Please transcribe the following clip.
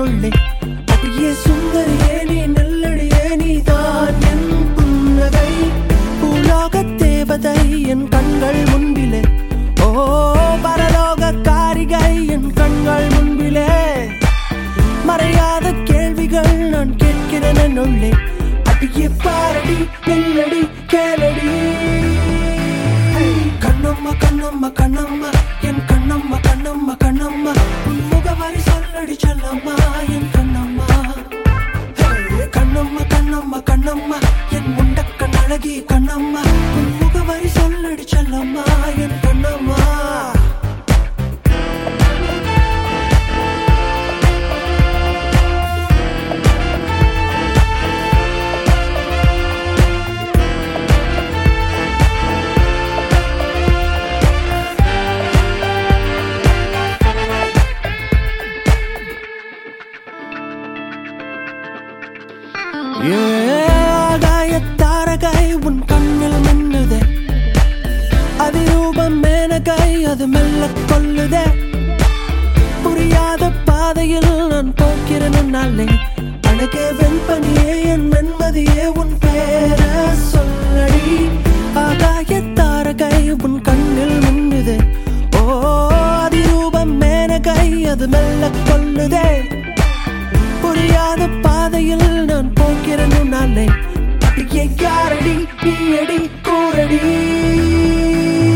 உள்ளே அப்படியே சுந்தரியே நீ நல்லடியே நீ தான் என் புன்னகை பூலோக தேவதை என் கண்கள் முன்பிலே ஓ பரலோக காரிகை என் கண்கள் முன்பிலே மறையாத கேள்விகள் நான் கேட்கிறேன் என் உள்ளே அடியே பாரடி நில்லடி கேளடி கண்ணம்மா கண்ணம்மா கண்ணம்மா என் கண்ணம்மா கண்ணம்மா கண்ணம்மா உன் முகவரி சொல்லடி செல்லம்மா என் கண்ணம்மா ஹே, கண்ணம்மா கண்ணம்மா கண்ணம்மா என் முண்டக்கண் அழகி கண்ணம்மா உன் முகவரி சொல்லடி செல்லம்மா என் கண்ணம்மா ஏகாய தாரகை உன் கண்ணில் மின்னுதே அதிரூபம் மேனகை அது மெல்ல கொல்லுதே புரியாத பாதையில் நான் போக்கிறேன் நாளே அழகே வெண்பனியே என் வெண்மதியே உன் பேர சொல்லடி ஆகாய தாரகை உன் கண்ணில் மின்னுதே ஓ அதிரூபம் மேனகை அது மெல்ல கொல்லுதே புரியாத பாதையில் நான் போகிறேன் நாளே அடியே யாரடி நீ அடி கூறடி